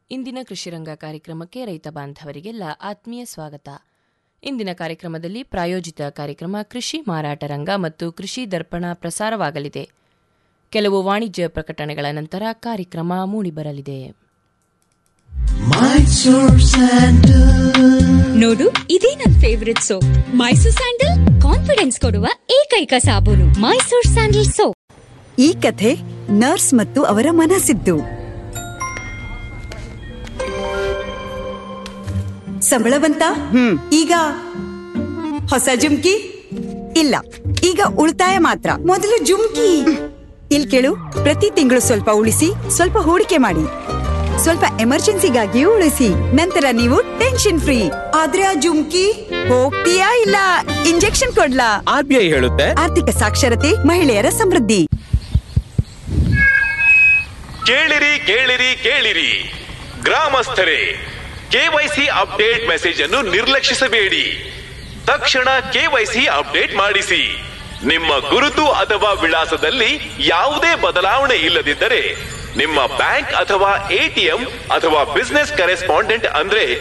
ಇಂದಿನ ಕೃಷಿರಂಗ ಕಾರ್ಯಕ್ರಮಕ್ಕೆ ರೈತ ಬಾಂಧವರಿಗೆಲ್ಲ ಆತ್ಮೀಯ ಸ್ವಾಗತ ಇಂದಿನ ಕಾರ್ಯಕ್ರಮದಲ್ಲಿ ಪ್ರಾಯೋಜಿತ ಕಾರ್ಯಕ್ರಮ ಕೃಷಿ ಮಾರಾಟ ರಂಗ ಮತ್ತು ಕೃಷಿ ದರ್ಪಣ ಪ್ರಸಾರವಾಗಲಿದೆ ಕೆಲವು ವಾಣಿಜ್ಯ ಪ್ರಕಟಣೆಗಳ ನಂತರ ಕಾರ್ಯಕ್ರಮ ಮೂಡಿಬರಲಿದೆ ನೋಡು ಇದೇ ನನ್ favourite soap Mysore sandal confidence ಕೊಡುವ ಏಕೈಕ ಸಾಬೂನು ಮೈಸೂರ್ ಸ್ಯಾಂಡಲ್ ಸೋಪ್ ಈ ಕಥೆ ನರ್ಸ್ ಮತ್ತು ಅವರ ಮನಸ್ಸಿದ್ದು ಸಂಬಳ ಬಂತ ಈಗ ಹೊಸ ಜುಮ್ಕಿ ಇಲ್ಲ ಈಗ ಉಳಿತಾಯ ಮಾತ್ರ ಮೊದಲು ಜುಮ್ಕಿ ಇಲ್ ಕೇಳು ಪ್ರತಿ ತಿಂಗಳು ಸ್ವಲ್ಪ ಉಳಿಸಿ ಸ್ವಲ್ಪ ಹೂಡಿಕೆ ಮಾಡಿ ಸ್ವಲ್ಪ ಎಮರ್ಜೆನ್ಸಿಗಾಗಿಯೂ ಉಳಿಸಿ ನಂತರ ನೀವು ಟೆನ್ಷನ್ ಫ್ರೀ ಆದ್ರೆ ಆ ಜುಮ್ಕಿ ಹೋಗ್ತೀಯಾ ಇಲ್ಲ ಇಂಜೆಕ್ಷನ್ ಕೊಡ್ಲಾ ಆರ್ ಬಿ ಐ ಹೇಳುತ್ತೆ ಆರ್ಥಿಕ ಸಾಕ್ಷರತೆ ಮಹಿಳೆಯರ ಸಮೃದ್ಧಿ ಕೇಳಿರಿ ಕೇಳಿರಿ ಕೇಳಿರಿ ಗ್ರಾಮಸ್ಥರೇ ಕೆವೈಸಿ ಅಪ್ಡೇಟ್ ಮೆಸೇಜ್ ಅನ್ನು ನಿರ್ಲಕ್ಷಿಸಬೇಡಿ ತಕ್ಷಣ ಕೆವೈಸಿ ಅಪ್ಡೇಟ್ ಮಾಡಿಸಿ ನಿಮ್ಮ ಗುರುತು ಅಥವಾ ವಿಳಾಸದಲ್ಲಿ ಯಾವುದೇ ಬದಲಾವಣೆ ಇಲ್ಲದಿದ್ದರೆ ನಿಮ್ಮ ಬ್ಯಾಂಕ್ ಅಥವಾ ಎಟಿಎಂ ಅಥವಾ ಬಿಸ್ನೆಸ್ ಕರೆಸ್ಪಾಂಡೆಂಟ್ ಅಂದ್ರೆ